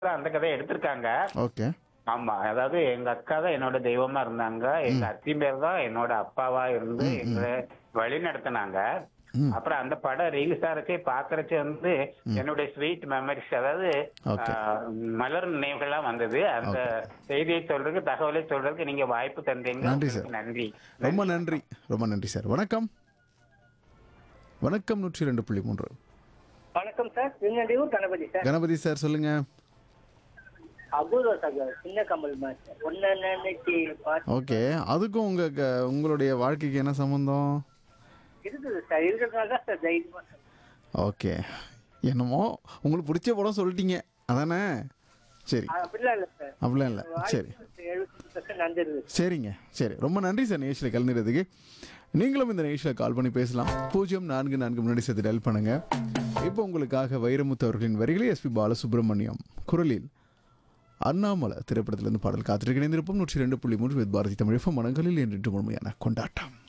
அந்த கதையை எடுத்திருக்காங்க ஓகே ஆமா அதாவது எங்க அக்கா தான் என்னோட தெய்வமா இருந்தாங்க எங்க அத்தி பேர் தான் என்னோட அப்பாவா இருந்து எங்களை வழி நடத்தினாங்க ம். அப்புறம் அந்த படம் ரிலீஸ் ஆகிறச்சே பாக்குறச்சே வந்து என்னுடைய ஸ்வீட் மெமரிஸ் அதாவது Okay. ஆஹ், மலர் நினைவுகள்லாம் வந்தது அந்த செய்தியை சொல்றதுக்கு தகவலை சொல்றதுக்கு நீங்க வாய்ப்பு தந்தீங்க நன்றி உங்களுக்கு சார். நன்றி ரொம்ப நன்றி ரொம்ப நன்றி சார் வணக்கம் வணக்கம் நூற்றி ரெண்டு புள்ளி மூன்று வணக்கம் சார் திருநெல்வேலூர் கணபதி சார் கணபதி சார் சொல்லுங்க அபூர்வ சார் சின்ன கமல் மேட்ச் ஒன்னு நினைச்சு பார்த்து ஓகே அதுக்கும் உங்க க- உங்களுடைய வாழ்க்கைக்கு என்ன சம்பந்தம் இருக்குது சார் இருக்கிறதுனால தான் சார் தைரியமா சார் ஓகே என்னமோ உங்களுக்கு பிடிச்ச படம் சொல்லிட்டீங்க அதானே சரி அப்படிலாம் இல்லை சார் அப்படிலாம் இல்லை சரி எழுபத்தஞ்சு பர்சன்ட் நந்திருது சரிங்க சரி ரொம்ப நன்றி சார் நிகழ்ச்சியில் கலந்துறதுக்கு நீங்களும் இந்த நிகழ்ச்சியில் கால் பண்ணி பேசலாம் பூஜ்ஜியம் நான்கு நான்கு முன்னாடி சேர்த்து டெல் பண்ணுங்க இப்போ உங்களுக்காக வைரமுத்து அவர்களின் வரிகளை எஸ்பி பாலசுப்ரமணியம் குரலில் அண்ணாமலை திரைப்படத்திலிருந்து பாடல் காத்திருக்க இணைந்திருப்போம் நூற்றி ரெண்டு புள்ளி மூன்று வித் பாரதி தமிழ் மனங்களில் என்று முழுமையான கொண்டாட்டம்